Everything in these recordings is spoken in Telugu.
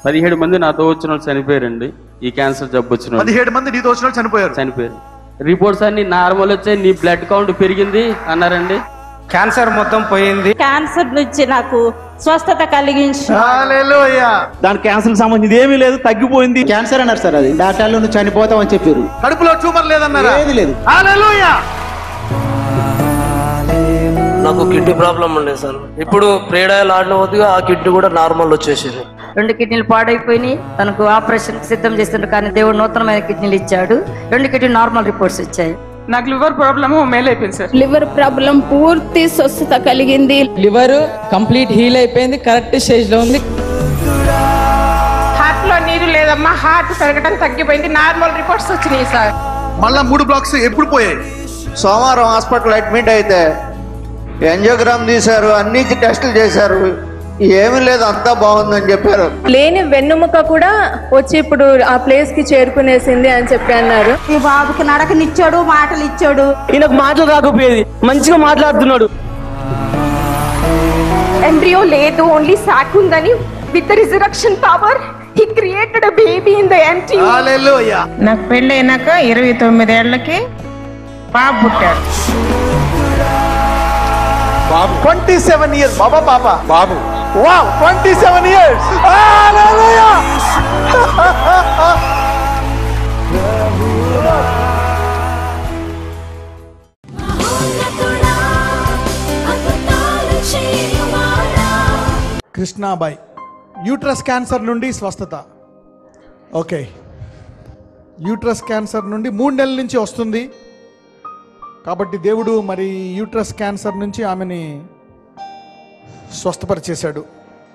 పదిహేడు మంది నాతో వచ్చిన వాళ్ళు చనిపోయారండి ఈ క్యాన్సర్ జబ్బు వచ్చిన వాళ్ళు. పదిహేడు మంది నీతో వచ్చిన వాళ్ళు చనిపోయారు చనిపోయారు రిపోర్ట్స్ అన్ని నార్మల్ వచ్చాయి నీ బ్లడ్ కౌంట్ పెరిగింది అన్నారండి క్యాన్సర్ మొత్తం పోయింది క్యాన్సర్ నుంచి నాకు స్వస్థత కలిగించి హల్లెలూయా. దాని క్యాన్సర్ సంబంధించి ఏమీ లేదు తగ్గిపోయింది క్యాన్సర్ అన్నారు సార్ అది డాక్టర్లు నువ్వు చనిపోతావు అని చెప్పారు కడుపులో ట్యూమర్ లేదన్నారా ఏది లేదు హల్లెలూయా. నాకు కిడ్నీ ప్రాబ్లం ఉండే సార్ ఇప్పుడు ప్రేడాయలు ఆడిన కొద్దిగా ఆ కిడ్నీ కూడా నార్మల్ వచ్చేసింది రెండు కిడ్నీలు పాడైపోయినాయి తనకు ఆపరేషన్ సిద్ధం చేస్తుండ్రు కానీ దేవుడు నూతనమైన కిడ్నీలు ఇచ్చాడు రెండు కిడ్నీ నార్మల్ రిపోర్ట్స్ వచ్చాయి నాకు లివర్ ప్రాబ్లమ్ మేల్ అయిపోయింది సార్ లివర్ ప్రాబ్లం పూర్తి స్వస్థత కలిగింది లివర్ కంప్లీట్ హీల్ అయిపోయింది కరెక్ట్ స్టేజ్ లో ఉంది హార్ట్ లో నీరు లేదమ్మా హార్ట్ పెరగడం తగ్గిపోయింది నార్మల్ రిపోర్ట్స్ వచ్చినాయి సార్ మళ్ళా మూడు బ్లాక్స్ ఎప్పుడు పోయాయి సోమవారం హాస్పిటల్ అడ్మిట్ అయితే ఎంజోగ్రామ్ తీశారు అన్ని టెస్టులు చేశారు ఏమీ లేదు అంతా బాగుందని చెప్పారు లేని వెన్నుముక కూడా వచ్చి ఇప్పుడు ఆ ప్లేస్ కి చేరుకునేసింది అని చెప్పి అన్నారు ఈ బాబుకి నడకనిచ్చాడు మాటలు ఇచ్చాడు ఈయనకు మాటలు రాకపోయేది మంచిగా మాట్లాడుతున్నాడు ఎంబ్రియో లేదు ఓన్లీ సాక్ ఉందని with the resurrection power he created a baby in the empty hallelujah. నాకు పెళ్ళైనాక ఇరవై తొమ్మిదేళ్లకి బాబు పుట్టాడు బాబు ట్వంటీ సెవెన్ ఇయర్స్ బాబా పాప బాబు wow twenty seven years Krishnabai uterus cancer నుండి స్వస్థత ఓకే యూట్రస్ క్యాన్సర్ నుండి మూడు నెలల నుంచి వస్తుంది కాబట్టి దేవుడు మరి యూట్రస్ క్యాన్సర్ నుంచి ఆమెని స్వస్థపరిచేశాడు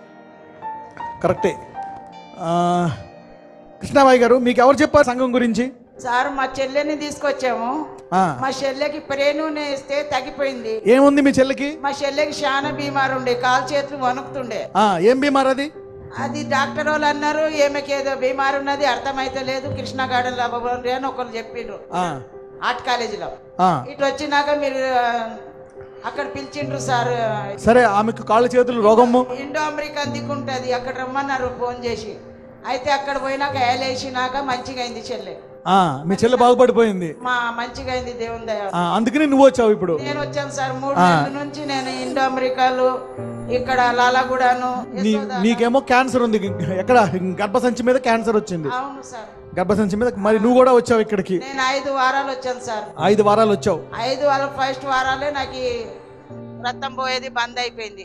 కరెక్టే ఆ, కృష్ణాబాయి గారు మీకు ఎవరు చెప్పారు సంఘం గురించి సార్ మా చెల్లెని తీసుకొచ్చాము ఆ, మా చెల్లెకి ప్రే నూనె ఇస్తే తగ్గిపోయింది ఏముంది మీ చెల్లికి మా చెల్లెకి చాలా బీమారు ఉండే కాలు చేతులు వణుకుతుండే ఆ, ఏం బీమార్ అది అది డాక్టర్ వాళ్ళు అన్నారు ఏమకి ఏదో బీమారు ఉన్నది అర్థమైతే లేదు కృష్ణ గార్డెన్ లబ్బోరి అని ఒకరు చెప్పిండ్రు ఆ, ఆర్ట్ కాలేజీలో ఆ. ఇటు వచ్చినాక మీరు ఆ, అక్కడ పిలిచిండ్రు సార్ సరే ఆమెకు కాళ్ళు చేతులు రోగము ఇండో అమెరికా దిక్కుంటది అక్కడ రమ్మన్నారు ఫోన్ చేసి అయితే అక్కడ పోయినాక ఏలేసినాక మంచిగా అయింది చెల్లె ఆ, మీ చెల్లి బాగుపడిపోయింది మా మంచిగా అయింది దేవుని దయ ఆ, అందుకని నువ్వు వచ్చావు ఇప్పుడు నేను వచ్చాను సార్ మూడు ఆ. నెలల నుంచి నేను ఇండో అమెరికాలు ఇక్కడ లాలాగూడను నీ యశోద- నీకేమో క్యాన్సర్ ఉంది ఎక్కడ గర్భసంచి మీద క్యాన్సర్ వచ్చింది అవును సార్ గర్భసంచి మీద మరి నువ్వు కూడా వచ్చావు ఇక్కడికి నేను ఐదు వారాలు వచ్చాను సార్ ఐదు వారాలు వచ్చావు ఐదు వారాలు ఫస్ట్ వారాలే నాకు ఈ రక్తం పోయేది బంద్ అయిపోయింది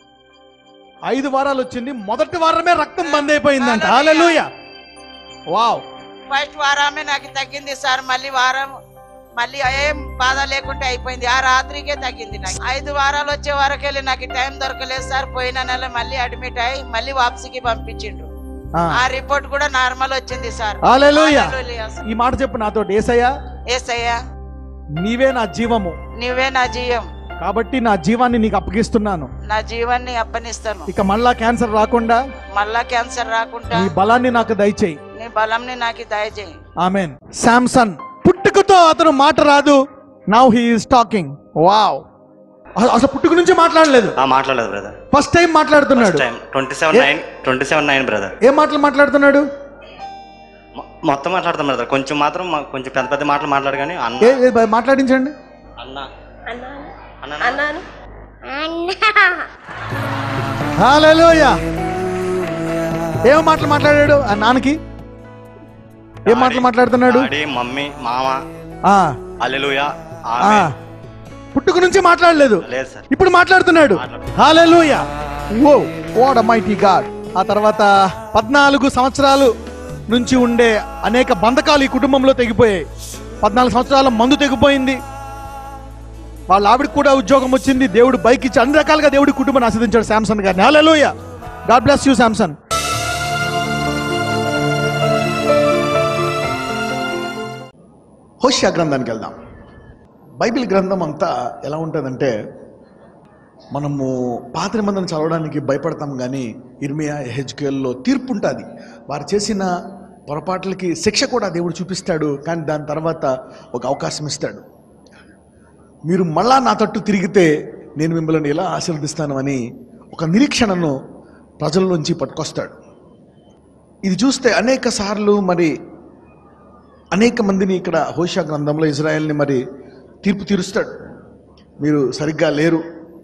ఐదు వారాలు వచ్చింది మొదటి వారమే రక్తం బంద్ అయిపోయిందంట హల్లెలూయా వావ్ ఫస్ట్ వారమే నాకు తగ్గింది సార్ మళ్ళీ వారం మళ్ళీ ఏం బాధ లేకుంటే అయిపోయింది ఆ రాత్రికే తగ్గింది నాకు ఐదు వారాలు వచ్చే వరకు వెళ్ళి నాకు టైం దొరకలేదు సార్ పోయిన నెల మళ్ళీ అడ్మిట్ అయ్యి మళ్ళీ వాపసికి పంపించిండు ఆ. ఆ రిపోర్ట్ కూడా నార్మల్ వచ్చింది సార్ హల్లెలూయా హల్లెలూయా సార్. ఈ మాట చెప్పు నాతో ఏసయ్యా ఏసయ్యా నీవే నా జీవము నువ్వే నా జీవం కాబట్టి నా జీవాన్ని నీకు అప్పగిస్తున్నాను నా జీవాన్ని అప్పనిస్తాను ఇక మళ్ళా క్యాన్సర్ రాకుండా మళ్ళా క్యాన్సర్ రాకుండా నీ బలాన్ని నాకు దయచేయి నీ బలంని నాకు దయచేయి ఆమెన్ శాంసన్ పుట్టుకతో అతను మాట రాదు నౌ హీఈస్ టాకింగ్ వావ్ అసలు పుట్టుక నుంచి మాట్లాడలేదు మాట్లాడలేదు బ్రదర్ ఫస్ట్ టైం మాట్లాడుతున్నాడు twenty seven nine twenty seven nine brother ఏం మాటలు మాట్లాడుతున్నాడు మొత్తం మాట్లాడతాం బ్రదర్ కొంచెం మాత్రం మా- కొంచెం పెద్ద పెద్ద మాటలు మాట్లాడు కానీ అన్న ఏ ఏ, బ- మాట్లాడించండి అన్న అన్నాను హల్లెలూయా ఏం మాటలు మాట్లాడాడు ఆ నాన్నకి ఏం మాటలు మాట్లాడుతున్నాడు డాడీ మమ్మీ మామ ఆ, అల్లెలుయా ఆ. పుట్టుక నుంచి మాట్లాడలేదు లేదు సార్ ఇప్పుడు మాట్లాడుతున్నాడు hallelujah oh what mighty God ఆ తర్వాత పద్నాలుగు సంవత్సరాలు నుంచి ఉండే అనేక బంధకాలు ఈ కుటుంబంలో తెగిపోయాయి పద్నాలుగు సంవత్సరాల మందు తెగిపోయింది వాళ్ళ ఆవిడకి కూడా ఉద్యోగం వచ్చింది దేవుడు బైక్ ఇచ్చి అన్ని రకాలుగా దేవుడి కుటుంబాన్ని ఆస్వాదించాడు శాంసన్ గారిని hallelujah God bless you Samson Hosea గ్రంథానికి వెళ్దాం బైబిల్ గ్రంథం అంతా ఎలా ఉంటుందంటే మనము పాత నిబంధన చదవడానికి భయపడతాం కానీ ఇర్మియా హెచ్కేల్లో తీర్పు ఉంటుంది వారు చేసిన పొరపాట్లకి శిక్ష కూడా దేవుడు చూపిస్తాడు కానీ దాని తర్వాత ఒక అవకాశం ఇస్తాడు మీరు మళ్ళా నా తట్టు తిరిగితే నేను మిమ్మల్ని ఎలా ఆశీర్వదిస్తాను అని ఒక నిరీక్షణను ప్రజల నుంచి పట్టుకొస్తాడు ఇది చూస్తే అనేక సార్లు మరి అనేక మందిని ఇక్కడ హోషా గ్రంథంలో ఇజ్రాయెల్ని మరి తీర్పు తీరుస్తాడు మీరు సరిగ్గా లేరు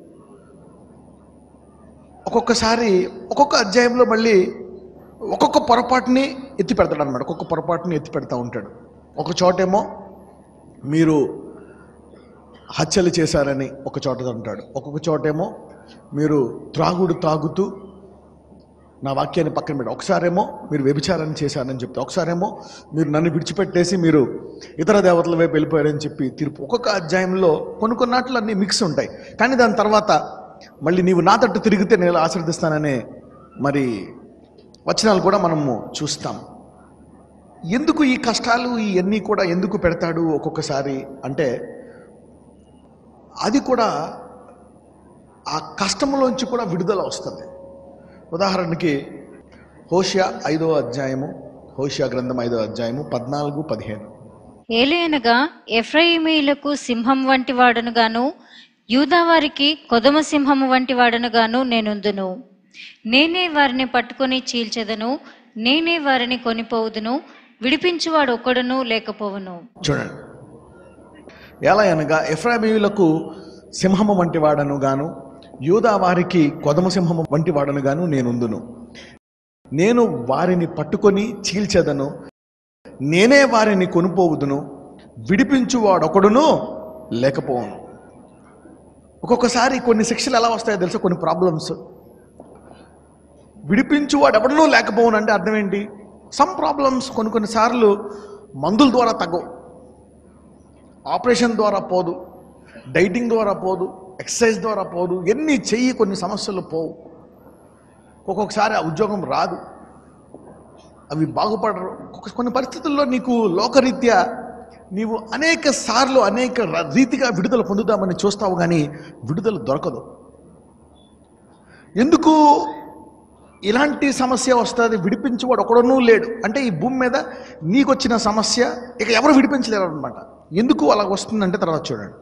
ఒక్కొక్కసారి ఒక్కొక్క అధ్యాయంలో మళ్ళీ ఒక్కొక్క పొరపాటుని ఎత్తి పెడతాడు అనమాట ఒక్కొక్క పొరపాటుని ఎత్తి పెడతా ఉంటాడు ఒక చోటేమో మీరు హత్యలు చేశారని ఒక చోట అంటాడు ఒక్కొక్క చోటేమో మీరు త్రాగుడు తాగుతూ నా వాక్యాన్ని పక్కన పెట్టి ఒకసారేమో మీరు వ్యభిచారాన్ని చేశారని చెప్తే ఒకసారేమో మీరు నన్ను విడిచిపెట్టేసి మీరు ఇతర దేవతల వైపు వెళ్ళిపోయారని చెప్పి తీర్పు ఒక్కొక్క అధ్యాయంలో కొన్ని కొన్నాట్లు అన్నీ మిక్స్ ఉంటాయి కానీ దాని తర్వాత మళ్ళీ నీవు నా తట్టు తిరిగితే నేను ఆశీర్దిస్తాననే మరి వచనాలు కూడా మనము చూస్తాం ఎందుకు ఈ కష్టాలు ఇవన్నీ కూడా ఎందుకు పెడతాడు ఒక్కొక్కసారి అంటే అది కూడా ఆ కష్టంలోంచి కూడా విడుదల వస్తుంది ఉదాహరణకి హోషియా ఐదో అధ్యాయము హోషియా గ్రంథం ఐదో అధ్యాయము పద్నాలుగు పదిహేను ఏలయనగా ఎఫ్రాయిమీలకు సింహం వంటి వాడనుగాను యూదావారికి కొదమ సింహము వంటి వాడనుగాను నేనుందును నేనే వారిని పట్టుకొని చీల్చెదను నేనే వారిని కొనిపోవుదును విడిపించువాడు ఒక్కడును లేకపోవును చూడండి ఎలా అనగా ఎఫ్రామీయులకు సింహము వంటి వాడను గాను యూదా వారికి కొదమ సింహము వంటి వాడను గాను నేనుందును నేను వారిని పట్టుకొని చీల్చెదను నేనే వారిని కొనుపోవుదును విడిపించువాడొకడును లేకపోవును ఒక్కొక్కసారి కొన్ని శిక్షలు ఎలా వస్తాయో తెలుసా కొన్ని ప్రాబ్లమ్స్ విడిపించువాడు ఎవడనూ లేకపోవును అంటే అర్థం ఏంటి సమ్ ప్రాబ్లమ్స్ కొన్ని కొన్నిసార్లు మందుల ద్వారా తగ్గవు ఆపరేషన్ ద్వారా పోదు డైటింగ్ ద్వారా పోదు ఎక్సర్సైజ్ ద్వారా పోదు ఎన్ని చెయ్యి కొన్ని సమస్యలు పోవు ఒక్కొక్కసారి ఆ ఉద్యోగం రాదు అవి బాగుపడరు ఒక్కొక్క- కొన్ని పరిస్థితుల్లో నీకు లోకరీత్యా నీవు అనేక సార్లు అనేక ర- రీతిగా విడుదల పొందుదామని చూస్తావు కానీ విడుదల దొరకదు ఎందుకు ఇలాంటి సమస్య వస్తుంది విడిపించేవాడు ఒకడనూ లేడు అంటే ఈ భూమి మీద నీకు వచ్చిన సమస్య ఇక ఎవరు విడిపించలేరు అనమాట ఎందుకు అలా వస్తుందంటే తర్వాత చూడండి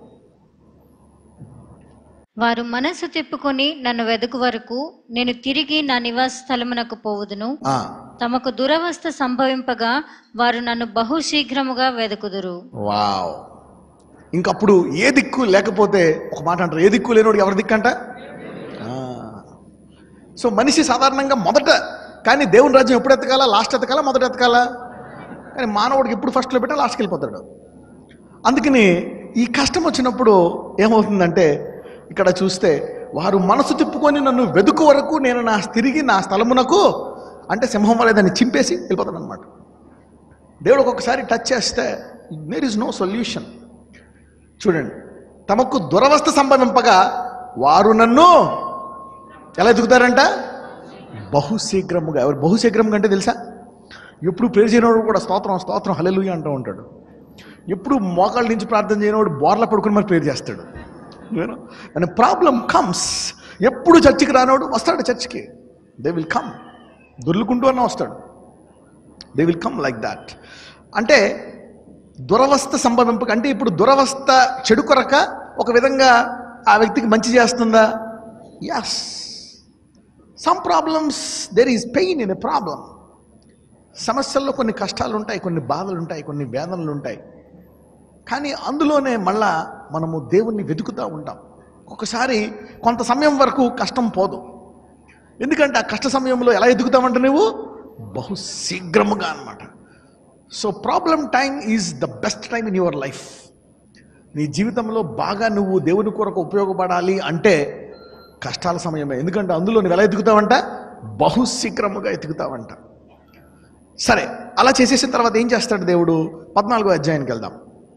వారు మనసు తిప్పుకొని నన్ను వెదుకు వరకు నేను తిరిగి నా నివాస స్థలమునకు పోవుదును ఆ, తమకు దురవస్థ సంభవింపగా వారు నన్ను బహు శీఘ్రముగా వెదుకుదురు వావ్ ఇంకప్పుడు ఏ దిక్కు లేకపోతే ఒక మాట అంటారు ఏ దిక్కు లేనోడు ఎవరి దిక్కు అంట ఆ. సో మనిషి సాధారణంగా మొదట కానీ దేవుని రాజ్యం ఎప్పుడు ఎత్తకాలా లాస్ట్ ఎత్తకాలా మొదట ఎత్తకాలా కానీ మానవుడికి ఎప్పుడు ఫస్ట్లో పెట్టా లాస్ట్కి వెళ్ళిపోతాడు అందుకని ఈ కష్టం వచ్చినప్పుడు ఏమవుతుందంటే ఇక్కడ చూస్తే వారు మనసు తిప్పుకొని నన్ను వెదుకు వరకు నేను నా తిరిగి నా స్థలమునకు అంటే సింహం వలె దాన్ని చింపేసి వెళ్ళిపోతాడు అనమాట దేవుడు ఒక్కొక్కసారి టచ్ చేస్తే దేర్ ఇస్ నో సొల్యూషన్ చూడండి తమకు దురవస్థ సంభవింపగా వారు నన్ను ఎలా ఎదుగుతారంట బహుశీఘ్రముగా ఎవరు బహుశీఘ్రముగా అంటే తెలుసా ఎప్పుడు ప్రేర్ చేయనోడు కూడా స్తోత్రం స్తోత్రం హల్లెలూయా అంటూ ఉంటాడు ఎప్పుడు మోకాళ్ళ నుంచి ప్రార్థన చేయనోడు బోర్ల పడుకుని మరి ప్రేర్ చేస్తాడు అండ్ ప్రాబ్లం కమ్స్ ఎప్పుడు చర్చికి రానోడు వస్తాడు చర్చికి దే విల్ కమ్ దొర్లుకుంటూ అన్న వస్తాడు they will come like that అంటే దురవస్థ సంభవింపక అంటే ఇప్పుడు దురవస్థ చెడు కొరక ఒక విధంగా ఆ వ్యక్తికి మంచి చేస్తుందా yes some problems there is pain in a problem సమస్యల్లో కొన్ని కష్టాలు ఉంటాయి కొన్ని బాధలు ఉంటాయి కొన్ని వేదనలు ఉంటాయి కానీ అందులోనే మళ్ళా మనము దేవుణ్ణి వెతుకుతూ ఉంటాం ఒకసారి కొంత సమయం వరకు కష్టం పోదు ఎందుకంటే ఆ కష్ట సమయంలో ఎలా ఎదుగుతామంటే నువ్వు బహు శీఘ్రముగా అనమాట so problem time is the best time in your life నీ జీవితంలో బాగా నువ్వు దేవుని కొరకు ఉపయోగపడాలి అంటే కష్టాల సమయమే ఎందుకంటే అందులో నువ్వు ఎలా ఎదుగుతావంట బహు శీఘ్రముగా ఎదుగుతావంట సరే అలా చేసేసిన తర్వాత ఏం చేస్తాడు దేవుడు పద్నాలుగో అధ్యాయానికి వెళ్దాం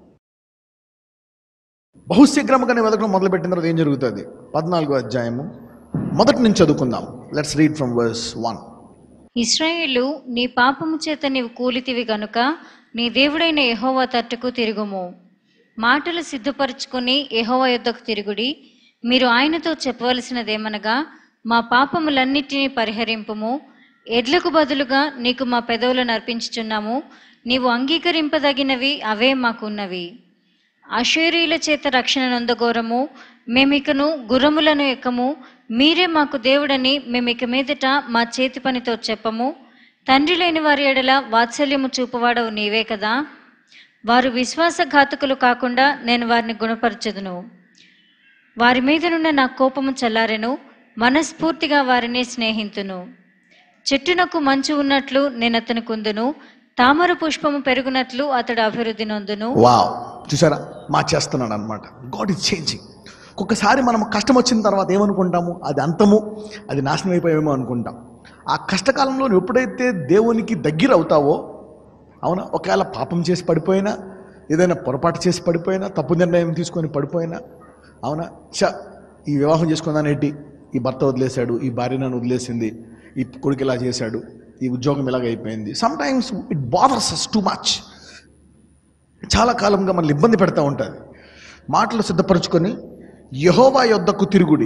బహుశీఘ్రముగా నేను వెతకడం మొదలుపెట్టిన తర్వాత ఏం జరుగుతుంది పద్నాలుగో అధ్యాయము మొదటి నుంచి చదువుకుందాం let's read from verse one ఇస్రాయేలు నీ పాపము చేత నీవు కూలితివి గనుక నీ దేవుడైన యెహోవా తట్టుకు తిరుగుము మాటలు సిద్ధపరచుకొని యెహోవా యుద్ధకు తిరుగుడి మీరు ఆయనతో చెప్పవలసినదేమనగా మా పాపములన్నిటినీ పరిహరింపుము ఎడ్లకు బదులుగా నీకు మా పెదవులను అర్పించుచున్నాము నీవు అంగీకరింపదగినవి అవే మాకున్నవి అషేరీల చేత రక్షణ నొందగోరము మేమికను గుర్రములను ఎక్కము మీరే మాకు దేవుడని మేమిక మీదట మా చేతి పనితో చెప్పము తండ్రి లేని వారి ఎడల వాత్సల్యము చూపువాడవు నీవే కదా వారు విశ్వాసఘాతకులు కాకుండా నేను వారిని గుణపరచదును వారి మీదనున్న నా కోపము చల్లారెను మనస్ఫూర్తిగా వారిని స్నేహితును చెట్టునకు మంచు ఉన్నట్లు నేను అతని కుందును తామర పుష్పము పెరుగునట్లు అతడు అభివృద్ధి నొందును వావ్ చూసారా మార్చేస్తున్నాడు అనమాట గాడ్ ఇస్ చేంజింగ్ ఒక్కొక్కసారి మనం కష్టం వచ్చిన తర్వాత ఏమనుకుంటాము అది అంతము అది నాశనం అయిపోయేమో అనుకుంటాం ఆ కష్టకాలంలో నువ్వు ఎప్పుడైతే దేవునికి దగ్గర అవుతావో అవునా ఒకవేళ పాపం చేసి పడిపోయినా ఏదైనా పొరపాటు చేసి పడిపోయినా తప్పు నిర్ణయం తీసుకొని పడిపోయినా అవునా చ ఈ వివాహం చేసుకుందానేటి ఈ భర్త వదిలేశాడు ఈ భార్య నన్ను వదిలేసింది ఈ కొడుకు ఇలా చేశాడు ఈ ఉద్యోగం ఇలాగ అయిపోయింది sometimes it bothers us too much చాలా కాలంగా మనల్ని ఇబ్బంది పెడతా ఉంటుంది మాటలు సిద్ధపరచుకొని యహోవా యొద్దకు తిరుగుడి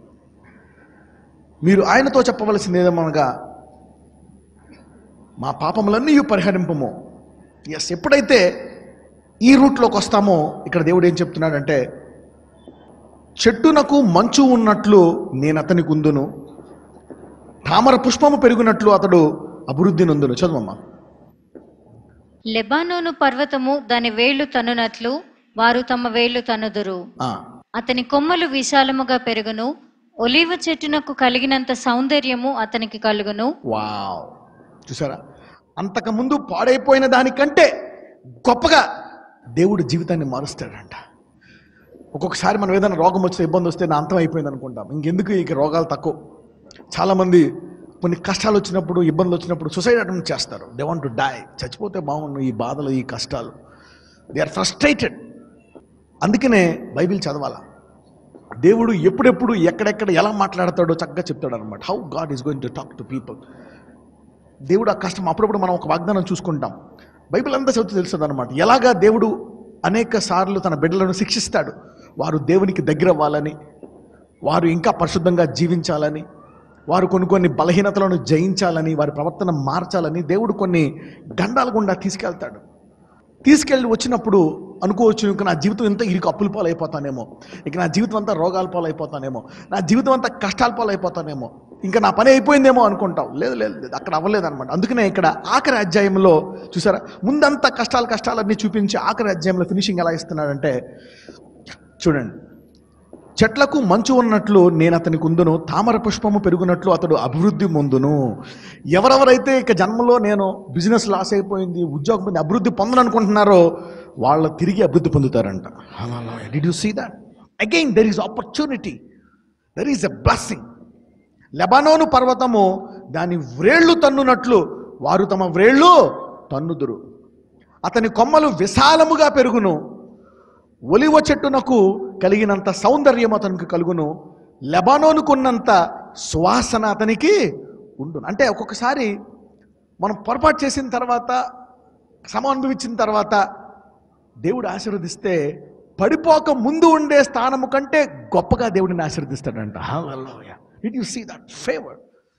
మీరు ఆయనతో చెప్పవలసింది ఏదేమనగా మా పాపములన్నీ పరిహరింపము ఎస్ ఎప్పుడైతే ఈ రూట్లోకి వస్తామో ఇక్కడ దేవుడు ఏం చెప్తున్నాడంటే చెట్టునకు మంచు ఉన్నట్లు నేను అతనికి ఉందును తామర పుష్పము పెరిగినట్లు అతడు అభివృద్ధి నొందును చదువమ్మా లెబానోను పర్వతము దాని వేళ్లు తన్నునట్లు వారు తమ వేళ్లు తన్నుదురు ఆ, అతని కొమ్మలు విశాలముగా పెరుగును ఒలీవ చెట్టునకు కలిగినంత సౌందర్యము అతనికి కలుగును వావ్ చూసారా అంతకుముందు పాడైపోయిన దానికంటే గొప్పగా దేవుడు జీవితాన్ని మారుస్తాడంట ఒక్కొక్కసారి మనం ఏదైనా రోగం వస్తే ఇబ్బంది వస్తే నా అంతం అయిపోయింది అనుకుంటాం ఇంకెందుకు ఇక రోగాలు తక్కువ చాలామంది కొన్ని కష్టాలు వచ్చినప్పుడు ఇబ్బందులు వచ్చినప్పుడు సూసైడ్ అటెంప్ట్ చేస్తారు దే వాంట్ టు డై చచ్చిపోతే బాగుండు ఈ బాధలు ఈ కష్టాలు దే ఆర్ ఫ్రస్ట్రేటెడ్ అందుకనే బైబిల్ చదవాలా దేవుడు ఎప్పుడెప్పుడు ఎక్కడెక్కడ ఎలా మాట్లాడతాడో చక్కగా చెప్తాడు అనమాట how God is going to talk to people దేవుడు ఆ కష్టం అప్పుడప్పుడు మనం ఒక వాగ్దానం చూసుకుంటాం బైబిల్ అంతా చదివితే తెలుస్తుంది అనమాట ఎలాగా దేవుడు అనేక సార్లు తన బిడ్డలను శిక్షిస్తాడు వారు దేవునికి దగ్గర అవ్వాలని వారు ఇంకా పరిశుద్ధంగా జీవించాలని వారు కొన్ని కొన్ని బలహీనతలను జయించాలని వారి ప్రవర్తన మార్చాలని దేవుడు కొన్ని గండాల గుండా తీసుకెళ్తాడు తీసుకెళ్ళి వచ్చినప్పుడు అనుకోవచ్చు ఇక నా జీవితం ఇంత ఇరికి అప్పుల పాలైపోతానేమో ఇక నా జీవితం అంతా రోగాల పాలైపోతానేమో నా జీవితం అంతా కష్టాల పాలైపోతానేమో ఇంకా నా పని అయిపోయిందేమో అనుకుంటావు లేదు లేదు లేదు అక్కడ అవ్వలేదు అనమాట అందుకనే ఇక్కడ ఆఖరి అధ్యాయంలో చూసారా ముందంతా కష్టాలు కష్టాలన్నీ చూపించి ఆఖరి అధ్యాయంలో ఫినిషింగ్ ఎలా ఇస్తున్నాడంటే చూడండి చెట్లకు మంచు ఉన్నట్లు నేను అతనికి ఉందును తామర పుష్పము పెరుగునట్లు అతడు అభివృద్ధి ముందును ఎవరెవరైతే ఇక జన్మలో నేను బిజినెస్ లాస్ అయిపోయింది ఉద్యోగం పొంది అభివృద్ధి పొందనుకుంటున్నారో వాళ్ళు తిరిగి అభివృద్ధి పొందుతారంట did you see that again there is opportunity there is a blessing లెబానోను పర్వతము దాని వ్రేళ్ళు తన్నునట్లు వారు తమ వ్రేళ్ళు తన్నుదురు అతని కొమ్మలు విశాలముగా పెరుగును ఒలివ చెట్టునకు కలిగినంత సౌందర్యం అతనికి కలుగును లెబానోనుకున్నంత సువాసన అతనికి ఉండును అంటే ఒక్కొక్కసారి మనం పొరపాటు చేసిన తర్వాత శ్రమ అనుభవించిన తర్వాత దేవుడు ఆశీర్వదిస్తే పడిపోక ముందు ఉండే స్థానము కంటే గొప్పగా దేవుడిని ఆశీర్వదిస్తాడంట it you see that favour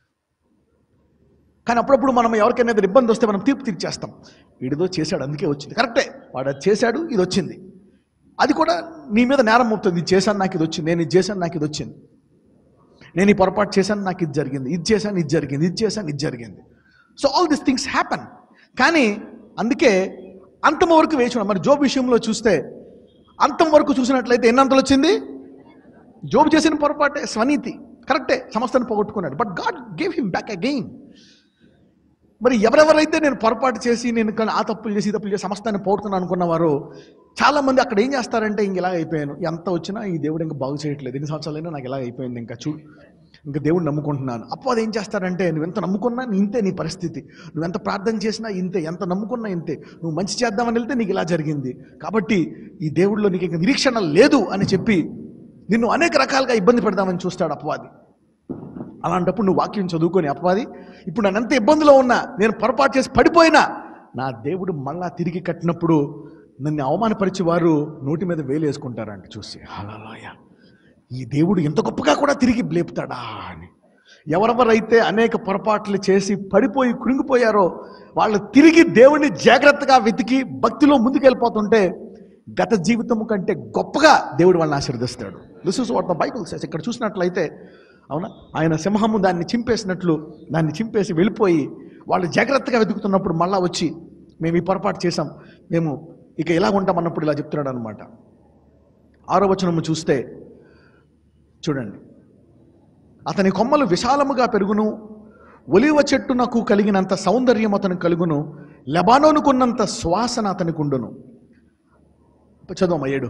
కానీ అప్పుడప్పుడు మనం ఎవరికైనా ఏదైనా ఇబ్బంది వస్తే మనం తీర్పు తీర్చేస్తాం వీడిదో చేశాడు అందుకే వచ్చింది కరెక్టే వాడు అది చేశాడు ఇది వచ్చింది అది కూడా నీ మీద నేరం మోపుతుంది ఇది చేశాను నాకు ఇది వచ్చింది నేను ఇది చేశాను నాకు ఇది వచ్చింది నేను ఈ పొరపాటు చేశాను నాకు ఇది జరిగింది ఇది చేశాను ఇది జరిగింది ఇది చేశాను ఇది జరిగింది so all this things happen కానీ అందుకే అంతం వరకు వేచి ఉన్నాం మరి జోబ్ విషయంలో చూస్తే అంతం వరకు చూసినట్లయితే ఎన్నంతలు వచ్చింది జోబు చేసిన పొరపాటే స్వనీతి కరెక్టే సమస్తాన్ని పోగొట్టుకున్నాడు but God gave him back again మరి ఎవరెవరైతే నేను పొరపాటు చేసి నేను కానీ ఆ తప్పులు చేసి ఈ తప్పులు చేసి సమస్తాన్ని పోగొట్టుకున్నాను అనుకున్నవారు చాలా మంది అక్కడ ఏం చేస్తారంటే ఇంక ఇలా అయిపోయాను ఎంత వచ్చినా ఈ దేవుడు ఇంకా బాగు చేయట్లేదు ఎన్ని సంవత్సరాలైనా నాకు ఇలా అయిపోయింది ఇంకా చూ ఇంకా దేవుడు నమ్ముకుంటున్నాను అప్పుడు అది ఏం చేస్తారంటే నువ్వు ఎంత నమ్ముకున్నా ఇంతే నీ పరిస్థితి నువ్వు ఎంత ప్రార్థన చేసినా ఇంతే ఎంత నమ్ముకున్నా ఇంతే నువ్వు మంచి చేద్దామని వెళ్తే నీకు ఇలా జరిగింది కాబట్టి ఈ దేవుడిలో నీకు ఇంకా నిరీక్షణ లేదు అని చెప్పి నిన్ను అనేక రకాలుగా ఇబ్బంది పెడదామని చూస్తాడు అపవాది అలాంటప్పుడు నువ్వు వాక్యం చదువుకొని అపవాది ఇప్పుడు నన్ను ఎంత ఇబ్బందిలో ఉన్నా నేను పొరపాటు చేసి పడిపోయినా నా దేవుడు మళ్ళా తిరిగి కట్టినప్పుడు నన్ను అవమానపరిచే వారు నోటి మీద వేలు వేసుకుంటారంట చూసి హలాలయ ఈ దేవుడు ఎంత గొప్పగా కూడా తిరిగి లేపుతాడా అని ఎవరెవరైతే అనేక పొరపాట్లు చేసి పడిపోయి కృంగిపోయారో వాళ్ళు తిరిగి దేవుడిని జాగ్రత్తగా వెతికి భక్తిలో ముందుకెళ్ళిపోతుంటే గత జీవితం కంటే గొప్పగా దేవుడు వాళ్ళని ఆశీర్దిస్తాడు this is what the Bible says ఇక్కడ చూసినట్లయితే అవునా ఆయన సింహము దాన్ని చింపేసినట్లు దాన్ని చింపేసి వెళ్ళిపోయి వాళ్ళు జాగ్రత్తగా వెతుకుతున్నప్పుడు మళ్ళా వచ్చి మేము ఈ పొరపాటు చేసాం మేము ఇక ఇలా ఉంటాం అన్నప్పుడు ఇలా చెప్తున్నాడు అనమాట ఆరో వచనము చూస్తే చూడండి అతని కొమ్మలు విశాలముగా పెరుగును ఒలివ చెట్టునకు కలిగినంత సౌందర్యం అతను కలుగును లెబానోనుకున్నంత సువాసన అతనికి ఉండును చదవమ్మ ఏడు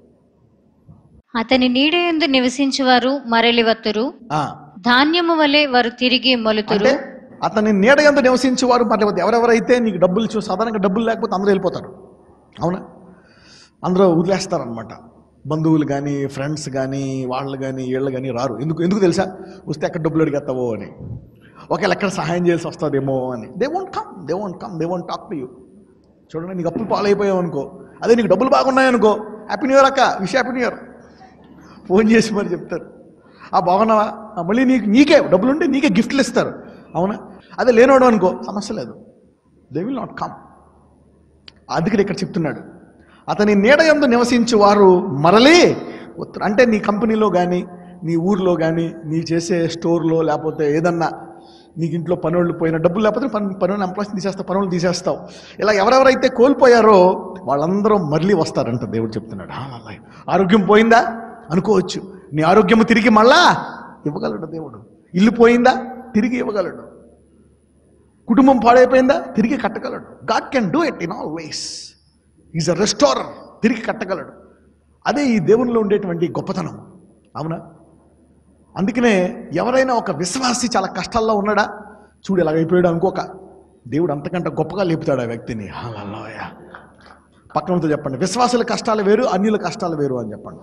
అతని నీడయందు నివసించువారు మరలివత్తురు ఆ, ధాన్యము వలె వారు తిరిగి మొలుతురు అంటే అతని నీడ ఎందు నివసించే వారు మరి ఎవరెవరైతే నీకు డబ్బులు చూ సాధారణంగా డబ్బులు లేకపోతే అందరూ వెళ్ళిపోతారు అవునా అందరూ వదిలేస్తారనమాట బంధువులు కానీ ఫ్రెండ్స్ కానీ వాళ్ళు కానీ వీళ్ళు కానీ రారు ఎందుకు ఎందుకు తెలుసా వస్తే ఎక్కడ డబ్బులు అడిగేస్తావో అని ఒకవేళ ఎక్కడ సహాయం చేయాల్సి వస్తుందేమో అని they won't come they won't come they won't talk to you చూడండి నీకు అప్పులు పాలైపోయావు అనుకో అదే నీకు డబ్బులు బాగున్నాయనుకో హ్యాపీ న్యూ ఇయర్ అక్క wish happy new year phone చేసి మరి చెప్తారు ఆ బాగున్నావా ఆ, మళ్ళీ నీకు నీకే డబ్బులు ఉంటే నీకే గిఫ్ట్లు ఇస్తారు అవునా అదే లేనోడు అనుకో సమస్య లేదు దే విల్ నాట్ కమ్ అందుకని ఇక్కడ చెప్తున్నాడు అతని నీడ యందు నివసించు వారు మరలి ఉత్తర అంటే నీ కంపెనీలో కానీ నీ ఊర్లో కానీ నీ చేసే స్టోర్లో లేకపోతే ఏదన్నా నీకు ఇంట్లో పనులు పోయిన డబ్బులు లేకపోతే పని పనులు ఎంప్లాయీస్ తీసేస్తావు పనులు తీసేస్తావు ఇలా ఎవరెవరైతే కోల్పోయారో వాళ్ళందరూ మరలి వస్తారంట దేవుడు చెప్తున్నాడు ఆ, అలా. ఆరోగ్యం పోయిందా అనుకోవచ్చు నీ ఆరోగ్యము తిరిగి మళ్ళా ఇవ్వగలడు దేవుడు ఇల్లు పోయిందా తిరిగి ఇవ్వగలడు కుటుంబం పాడైపోయిందా తిరిగి కట్టగలడు God can do it in all ways is a restorer తిరిగి కట్టగలడు అదే ఈ దేవునిలో ఉండేటువంటి గొప్పతనం అవునా అందుకనే ఎవరైనా ఒక విశ్వాసి చాలా కష్టాల్లో ఉన్నాడా చూడు ఇలాగైపోయాడు అనుకోక దేవుడు అంతకంటే గొప్పగా లేపుతాడు ఆ వ్యక్తిని హల్లెలూయ పక్కనతో చెప్పండి విశ్వాసుల కష్టాలు వేరు అన్యుల కష్టాలు వేరు అని చెప్పండి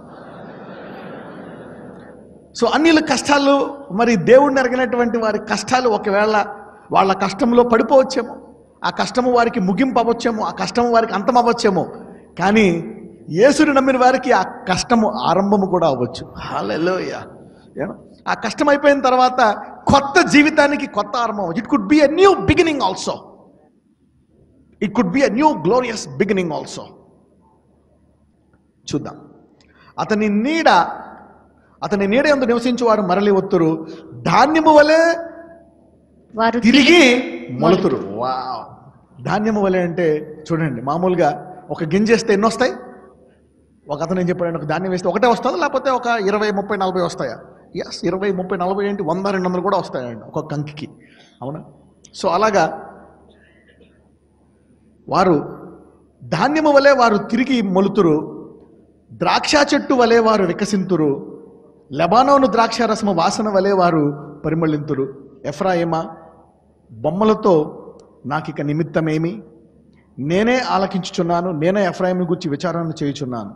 సో అన్యుల కష్టాలు మరి దేవుడిని ఎరగినటువంటి వారి కష్టాలు ఒకవేళ వాళ్ళ కష్టంలో పడిపోవచ్చేమో ఆ కష్టము వారికి ముగింపు అవ్వచ్చేమో ఆ కష్టము వారికి అంతం అవ్వచ్చేమో కానీ యేసుని నమ్మిన వారికి ఆ కష్టము ఆరంభము కూడా అవ్వచ్చు హల్లెలూయా ఏమో? ఆ కష్టం అయిపోయిన తర్వాత కొత్త జీవితానికి కొత్త ఆరంభం it could be a new beginning also it could be a new glorious beginning also చూద్దాం అతని నీడ అతని నీడ ఎందు నివసించేవారు మరలి ఒత్తురు ధాన్యము వలె వారు తిరిగి మొలుతురు వావ్ ధాన్యము వలె అంటే చూడండి మామూలుగా ఒక గింజ వేస్తే ఎన్ని వస్తాయి ఒక అతను ఏం చెప్పాడు ఒక ధాన్యం వేస్తే ఒకటే వస్తుందా లేకపోతే ఒక ఇరవై ముప్పై నలభై వస్తాయా ఎస్ ఇరవై ముప్పై నలభై ఏంటి వంద రెండు వందలు కూడా వస్తాయండి ఒక కంకికి అవునా సో అలాగా వారు ధాన్యము వలె వారు తిరిగి మొలుతురు ద్రాక్ష చెట్టు వలె వారు వికసింతురు లెబానోను ద్రాక్ష రసము వాసన వలె వారు పరిమళింతురు ఎఫ్రాయిమా బొమ్మలతో నాకిక నిమిత్తమేమి నేనే ఆలకించుచున్నాను నేనే ఎఫ్రాయిం గురించి విచారణ చేయుచున్నాను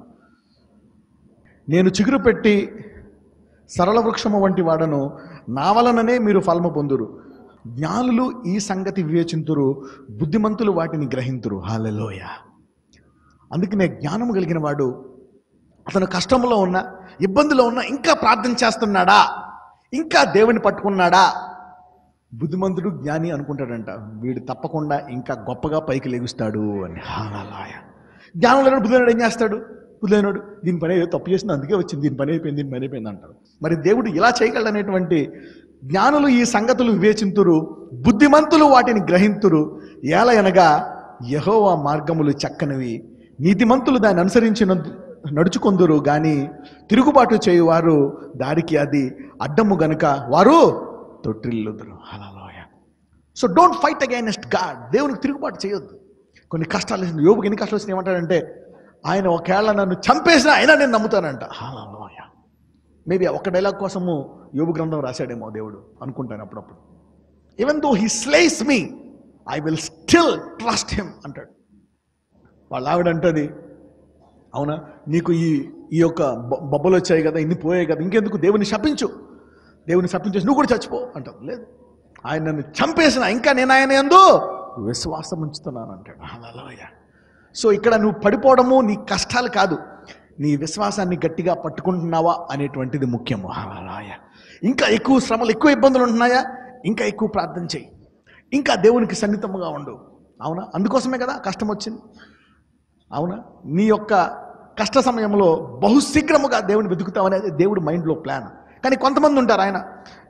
నేను చిగురు పెట్టి సరళ వృక్షము వంటి వాడను నా వలననే మీరు ఫలము పొందురు జ్ఞానులు ఈ సంగతి వివేచింతురు బుద్ధిమంతులు వాటిని గ్రహింతురు హాలెలోయ అందుకనే జ్ఞానము కలిగిన వాడు అతను కష్టంలో ఉన్న ఇబ్బందిలో ఉన్న ఇంకా ప్రార్థన చేస్తున్నాడా ఇంకా దేవుని పట్టుకున్నాడా బుద్ధిమంతుడు జ్ఞాని అనుకుంటాడంట వీడు తప్పకుండా ఇంకా గొప్పగా పైకి లెగుస్తాడు అని హాలలాయ జ్ఞానం లేనోడు బుద్ధులేనుడు ఏం చేస్తాడు బుద్ధులేనోడు దీని పని ఏదో తప్పు చేసింది అందుకే వచ్చింది దీని పని అయిపోయింది దీని పని అయిపోయింది అంటారు మరి దేవుడు ఇలా చేయగలడనేటువంటి జ్ఞానులు ఈ సంగతులు వివేచింతురు బుద్ధిమంతులు వాటిని గ్రహింతురు ఎలా అనగా యహోవా మార్గములు చక్కనివి నీతిమంతులు దాన్ని అనుసరించిన నడుచుకొందురు గాని తిరుగుబాటు చేయువారు దారికి అది అడ్డము గనుక వారు తొట్టిల్లుదురు hallelujah so don't fight against God దేవునికి తిరుగుబాటు చేయొద్దు కొన్ని కష్టాలు వచ్చినాయి. యోబుకి ఎన్ని కష్టాలు వచ్చినాయి ఏమంటాడంటే ఆయన ఒకవేళ నన్ను చంపేసినా అయినా నేను నమ్ముతానంట హల్లెలూయా మేబీ ఒక డైలాగ్ కోసము యోబు గ్రంథం రాశాడేమో దేవుడు అనుకుంటాను అప్పుడప్పుడు even though he slays me I will still trust him అంటాడు వాళ్ళ ఆవిడ అంటది అవునా నీకు ఈ ఈ యొక్క బొ- బొబ్బలు వచ్చాయి కదా ఇన్ని పోయాయి కదా ఇంకెందుకు దేవుని శపించు దేవుని శపించేసి నువ్వు కూడా చచ్చిపో అంటావు లేదు ఆయన నన్ను చంపేసిన ఇంకా నేను ఆయన ఎందు విశ్వాసం ఉంచుతున్నాను అంటాడు హల్లెలూయా సో ఇక్కడ నువ్వు పడిపోవడము నీ కష్టాలు కాదు నీ విశ్వాసాన్ని గట్టిగా పట్టుకుంటున్నావా అనేటువంటిది ముఖ్యము హల్లెలూయా ఇంకా ఎక్కువ శ్రమలు ఎక్కువ ఇబ్బందులు ఉంటున్నాయా ఇంకా ఎక్కువ ప్రార్థన చేయి ఇంకా దేవునికి సన్నిహితముగా ఉండు అవునా అందుకోసమే కదా కష్టం వచ్చింది అవునా నీ యొక్క కష్ట సమయంలో బహుశీఘ్రముగా దేవుని వెతుకుతావు అనేది దేవుడి మైండ్లో ప్లాన్ కానీ కొంతమంది ఉంటారు ఆయన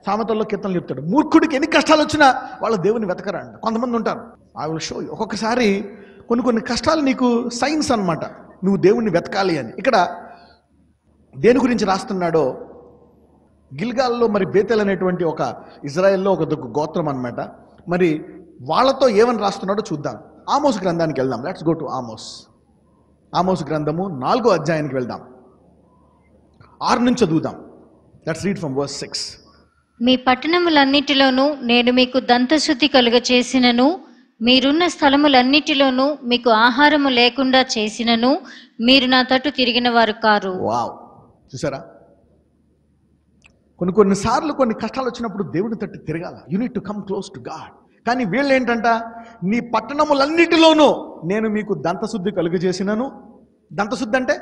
సామెతల్లో కీర్తనలు చెప్తాడు మూర్ఖుడికి ఎన్ని కష్టాలు వచ్చినా వాళ్ళు దేవుని వెతకరంట కొంతమంది ఉంటారు ఐ విల్ షో ఒక్కొక్కసారి కొన్ని కొన్ని కష్టాలు నీకు సైన్స్ అన్నమాట నువ్వు దేవుణ్ణి వెతకాలి అని ఇక్కడ దేని గురించి రాస్తున్నాడో గిల్గాల్లో మరి బేతెల్ అనేటువంటి ఒక ఇజ్రాయెల్లో ఒక దొక్క గోత్రం అన్నమాట మరి వాళ్ళతో ఏమని రాస్తున్నాడో చూద్దాం ఆమోస్ గ్రంథానికి వెళ్దాం let's go to Amos Amos గ్రంథము నాలుగో అధ్యాయానికి వెళ్దాం ఆరు నుంచి చదువుదాం let's read from verse six మీ పట్టణములన్నిటిలోనూ నేను మీకు దంతశుద్ధి కలుగ చేసినను మీరున్న స్థలములన్నిటిలోనూ మీకు ఆహారము లేకుండా చేసినను మీరు నా తట్టు తిరిగిన వారు కారు వావ్ చూసారా కొన్ని కొన్నిసార్లు కొన్ని కష్టాలు వచ్చినప్పుడు దేవుని తట్టు తిరగాల you need to come close to God కానీ వీళ్ళు ఏంటంట నీ పట్టణములన్నిటిలోనూ నేను మీకు దంతశుద్ధి కలుగజేసినను దంతశుద్ధి అంటే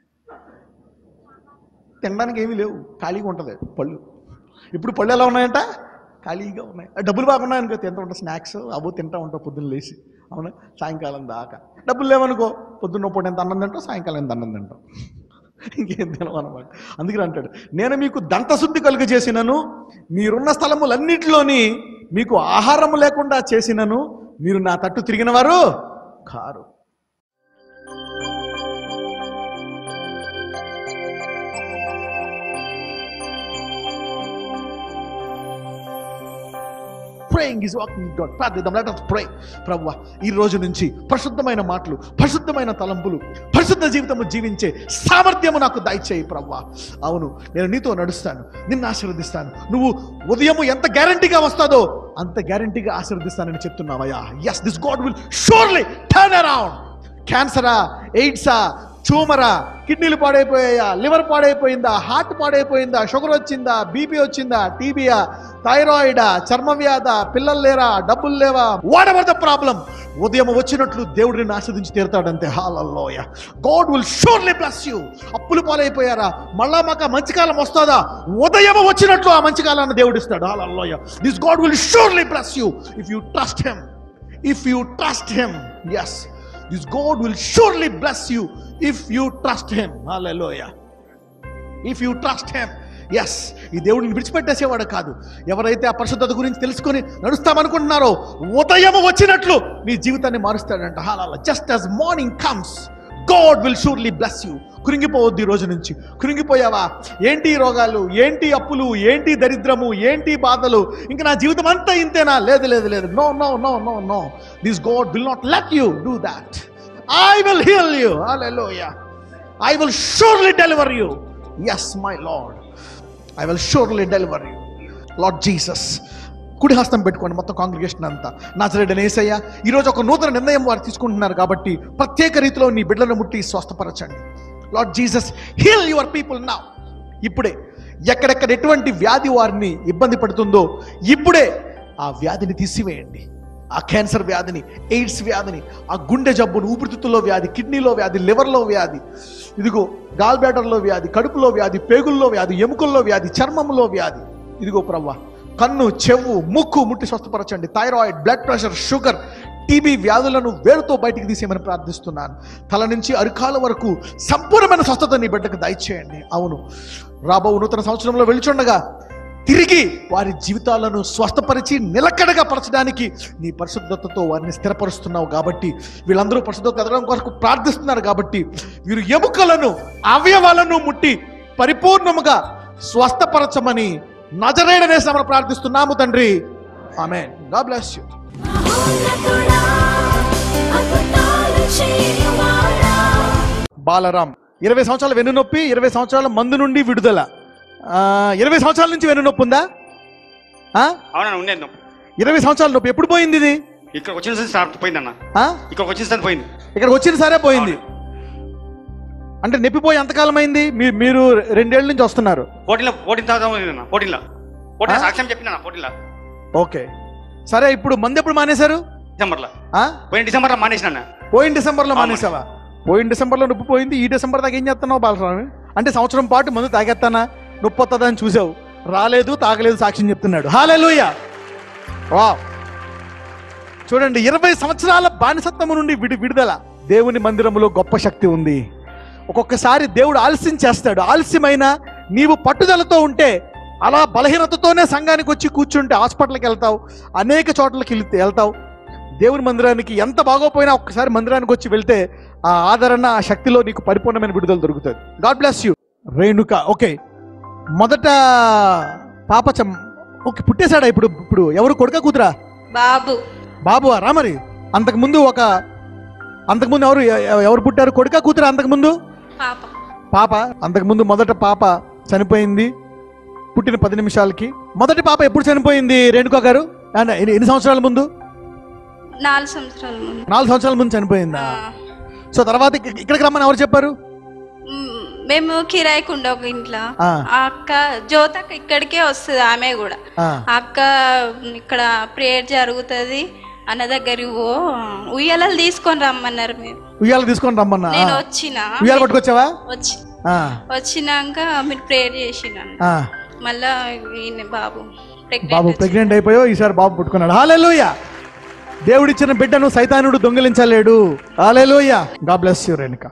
తినడానికి ఏమీ లేవు ఖాళీగా ఉంటుంది పళ్ళు ఇప్పుడు పళ్ళు ఎలా ఉన్నాయంట ఖాళీగా ఉన్నాయి ఆ డబ్బులు బాగున్నాయి అనుకో తింటూ ఉంటా స్నాక్స్ అవో తింటా ఉంటావు పొద్దున్న లేచి అవునా సాయంకాలం దాకా డబ్బులు లేవనుకో పొద్దున్న పూట ఎంత అన్నం తింటావు సాయంకాలం ఎంత అన్నం తింటావు ఇంకేం తినమన్నమాట అందుకని అంటాడు నేను మీకు దంతశుద్ధి కలుగజేసినను మీరున్న స్థలములన్నిటిలోని మీకు ఆహారము లేకుండా చేసినను మీరు నా తట్టు తిరిగిన వారు కారు ప్రేయింగ్ ఈజ్ వాకింగ్ గాడ్ ప్రార్థిద్దాం లెట్ us pray ప్రభువ ఈ రోజు నుంచి పరిశుద్ధమైన మాటలు పరిశుద్ధమైన తలంపులు పరిశుద్ధ జీవితము జీవించే సామర్థ్యము నాకు దయచేయి ప్రవ్వా అవును నేను నీతో నడుస్తాను నిన్ను ఆశీర్వదిస్తాను నువ్వు ఉదయము ఎంత గ్యారంటీగా వస్తాదో అంత గ్యారంటీగా ఆశీర్వదిస్తానని చెప్తున్నావయ్యా yes this God will surely turn around క్యాన్సరా ఎయిడ్సా ట్యూమరా కిడ్నీలు పాడైపోయాయా లివర్ పాడైపోయిందా హార్ట్ పాడైపోయిందా షుగర్ వచ్చిందా బీపీ వచ్చిందా టీబీయా థైరాయిడా చర్మ వ్యాధ పిల్లలు లేరా డబ్బులు లేవా వాట్ ఎవర్ ద ప్రాబ్లం ఉదయం వచ్చినట్లు దేవుడిని ఆస్వాదించి తీరుతాడంతే hallelujah God will surely bless you అప్పులు పాలైపోయారా మళ్ళా మాకు ఆ మంచి కాలం వస్తుందా ఉదయం వచ్చినట్లు ఆ మంచి కాలాన్ని దేవుడు ఇస్తాడు hallelujah this God will surely bless you if you trust him if you trust him yes this God will surely bless you if you trust him hallelujah if you trust him yes ఈ దేవుడిని విడిచిపెట్టేసేవాడు కాదు ఎవరైతే ఆ పరిశుద్ధత గురించి తెలుసుకొని నడుస్తామనుకుంటున్నారో ఉదయం వచ్చినట్లు మీ జీవితాన్ని మారుస్తాడంట హాల just as morning comes God will surely bless you కృంగిపోవద్దు ఈ రోజు నుంచి కృంగిపోయావా ఏంటి ఈ రోగాలు ఏంటి అప్పులు ఏంటి దరిద్రము ఏంటి బాధలు ఇంకా నా జీవితం అంతా ఇంతేనా లేదు లేదు లేదు no no no no no this God will not let you do that I will heal you hallelujah I will surely deliver you yes my Lord I will surely deliver you Lord Jesus కుడి హస్తం పెట్టుకోండి మొత్తం కాంగ్రిగేషన్ అంతా నాచరేడని ఏసయ్య ఈరోజు ఒక నూతన నిర్ణయం వారు తీసుకుంటున్నారు కాబట్టి ప్రత్యేక రీతిలో నీ బిడ్డలను ముట్టి స్వస్థపరచండి Lord Jesus heal your people నా ఇప్పుడే ఎక్కడెక్కడ ఎటువంటి వ్యాధి వారిని ఇబ్బంది పడుతుందో ఇప్పుడే ఆ వ్యాధిని తీసివేయండి ఆ క్యాన్సర్ వ్యాధిని ఎయిడ్స్ వ్యాధిని ఆ గుండె జబ్బును ఊపిరితిత్తుల్లో వ్యాధి కిడ్నీలో వ్యాధి లివర్లో వ్యాధి ఇదిగో గాల్ బ్లాడర్లో వ్యాధి కడుపులో వ్యాధి పేగుల్లో వ్యాధి ఎముకల్లో వ్యాధి చర్మంలో వ్యాధి ఇదిగో ప్రవ్వ కన్ను చెవు ముక్కు ముట్టి స్వస్థపరచండి thyroid blood pressure sugar TB వ్యాధులను వేరుతో బయటికి తీసేయమని ప్రార్థిస్తున్నాను తల నుంచి అరికాల వరకు సంపూర్ణమైన స్వస్థత నీ బిడ్డకు దయచేయండి అవును రాబో నూతన సంవత్సరంలో వెళుచుండగా తిరిగి వారి జీవితాలను స్వస్థపరిచి నిలకడగా పరచడానికి నీ పరిశుద్ధతతో వారిని స్థిరపరుస్తున్నావు కాబట్టి వీళ్ళందరూ పరిశుద్ధత ఎదగడం కొరకు ప్రార్థిస్తున్నారు కాబట్టి వీరు ఎముకలను అవయవాలను ముట్టి పరిపూర్ణముగా స్వస్థపరచమని నజరేడనేసామని ప్రార్థిస్తున్నాము తండ్రి ఆమె గాడ్ బ్లెస్ యూ బాలరాం ఇరవై సంవత్సరాల వెన్నునొప్పి ఇరవై సంవత్సరాల మందు నుండి విడుదల ఆ, ఇరవై సంవత్సరాల నుంచి వెన్నునొప్పి ఉందా ఆ? అవునా ఉండేది నొప్పి. ఇరవై సంవత్సరాల నొప్పి ఎప్పుడు పోయింది ఇది ఇక్కడ వచ్చిన సార్ స్టార్ట్ పోయిందన్న ఆ? ఇక్కడ వచ్చిన సార్ పోయింది ఇక్కడికి వచ్చిన సరే పోయింది అంటే నొప్పిపోయి ఎంతకాలం అయింది మీ- మీరు రెండేళ్ల నుంచి వస్తున్నారు పోటీలో పోటీల తర్వాత పోయిందన్న పోటీలో పోటీలో సాక్ష్యం చెప్పిన పోటీలో ఓకే సరే ఇప్పుడు మంది ఎప్పుడు మానేశారు డిసెంబర్లో ఆ? పోయిన డిసెంబర్లో మానేసిన అన్న పోయిన డిసెంబర్లో మానేసావా పోయిన డిసెంబర్లో నొప్పి పోయింది ఈ డిసెంబర్ దాకా ఏం చేస్తున్నావు బాలస్వామి అంటే సంవత్సరం పాటు మందు తాగేస్తానా నొప్పి వస్తుందా అని చూసావు రాలేదు తాగలేదు సాక్ష్యం చెప్తున్నాడు హాలేలుయ వా చూడండి ఇరవై సంవత్సరాల బానిసత్వము నుండి విడి విడుదల దేవుని మందిరములో గొప్ప శక్తి ఉంది ఒక్కొక్కసారి దేవుడు ఆలస్యం చేస్తాడు ఆలస్యమైన నీవు పట్టుదలతో ఉంటే అలా బలహీనతతోనే సంఘానికి వచ్చి కూర్చుంటే హాస్పిటల్కి వెళ్తావు అనేక చోట్లకి వెళ్తే- వెళ్తావు దేవుని మందిరానికి ఎంత బాగోపోయినా ఒక్కసారి మందిరానికి వచ్చి వెళ్తే ఆ ఆదరణ ఆ శక్తిలో నీకు పరిపూర్ణమైన విడుదల దొరుకుతుంది God bless you Renuka okay మొదట పాప చం ఓకే పుట్టేశాడా ఇప్పుడు ఇప్పుడు ఎవరు కొడుక కూతురా బాబు బాబు రా మరి అంతకుముందు ఒక అంతకుముందు ఎవరు ఎ- ఎవరు పుట్టారు కొడుక కూతురా అంతకుముందు పాప పాప అంతకుముందు మొదట పాప చనిపోయింది పుట్టిన పది నిమిషాలకి మొదటి పాప ఎప్పుడు చనిపోయింది రేణుకా గారు అన్న, ఎన్ని ఎన్ని సంవత్సరాల ముందు నాలుగు సంవత్సరాల ముందు నాలుగు సంవత్సరాల ముందు చనిపోయిందా సో తర్వాత ఇక్క- ఇక్కడికి రమ్మని ఎవరు చెప్పారు మ్, మేము కిరాయికి ఉండే ఒక ఇంట్లో ఆ. ఆ అక్క జ్యోతక్క ఇక్కడికే వస్తుంది ఆమె కూడా ఆ. ఆ అక్క ఇక్కడ ప్రేయర్ జరుగుతుంది అన్న దగ్గరికి ఓ ఉయ్యాలలు తీసుకొని రమ్మన్నారు మేము ఉయ్యాల తీసుకొని రమ్మన్నా నేను ఆ. వచ్చిన ఉయ్యాల పట్టుకొచ్చావా వచ్చి ఆ, వచ్చినాక మీరు ప్రేయర్ చేసినాను ఆ. మళ్ళా ఈయన బాబు pregnant బాబు ప్రెగ్నెంట్ అయిపోయావు ఈసారి బాబు పుట్టుకున్నాడు హాలేలుయ దేవుడిచ్చిన బిడ్డను సైతానుడు దొంగిలించలేడు hallelujah God bless you Renuka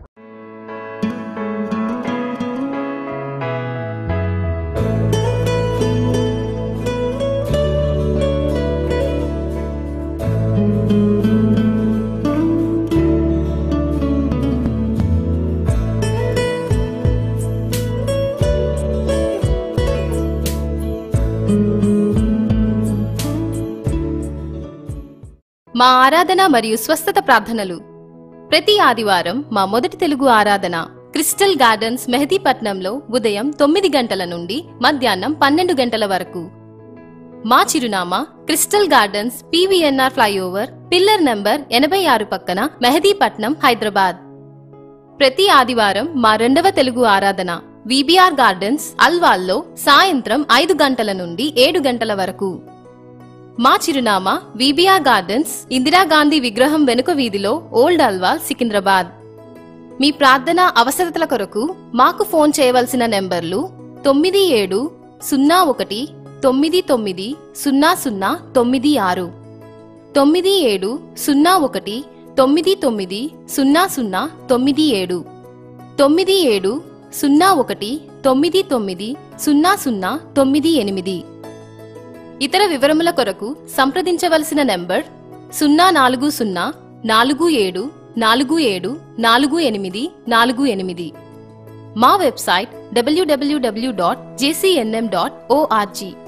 మా ఆరాధన మరియు స్వస్థత ప్రార్థనలు ప్రతి ఆదివారం మా మొదటి తెలుగు ఆరాధన క్రిస్టల్ గార్డెన్స్ మెహదీపట్నంలో ఉదయం తొమ్మిది గంటల నుండి మధ్యాహ్నం పన్నెండు గంటల వరకు మా చిరునామా Crystal Gardens PVNR flyover pillar number ఎనభై ఆరు పక్కన మెహదీపట్నం హైదరాబాద్ ప్రతి ఆదివారం మా రెండవ తెలుగు ఆరాధన విబిఆర్ గార్డెన్స్ అల్వాల్లో సాయంత్రం ఐదు గంటల నుండి ఏడు గంటల వరకు మా చిరునామా విబిఆర్ గార్డెన్స్ ఇందిరాగాంధీ విగ్రహం వెనుక వీధిలో ఓల్డ్ అల్వాల్ సికింద్రాబాద్ మీ ప్రార్థన అవసరతల కొరకు మాకు ఫోన్ చేయవలసిన నెంబర్లు తొమ్మిది ఏడు సున్నా ఒకటి తొమ్మిది తొమ్మిది సున్నా సున్నా తొమ్మిది ఆరు తొమ్మిది ఏడు సున్నా ఒకటి తొమ్మిది తొమ్మిది సున్నా సున్నా తొమ్మిది ఏడు తొమ్మిది ఏడు సున్నా ఒకటి తొమ్మిది తొమ్మిది సున్నా సున్నా తొమ్మిది ఎనిమిది ఇతర వివరముల కొరకు సంప్రదించవలసిన నెంబర్ సున్నా నాలుగు సున్నా నాలుగు ఏడు నాలుగు ఏడు నాలుగు ఎనిమిది నాలుగు ఎనిమిది మా website WWW dot JCNM dot ORG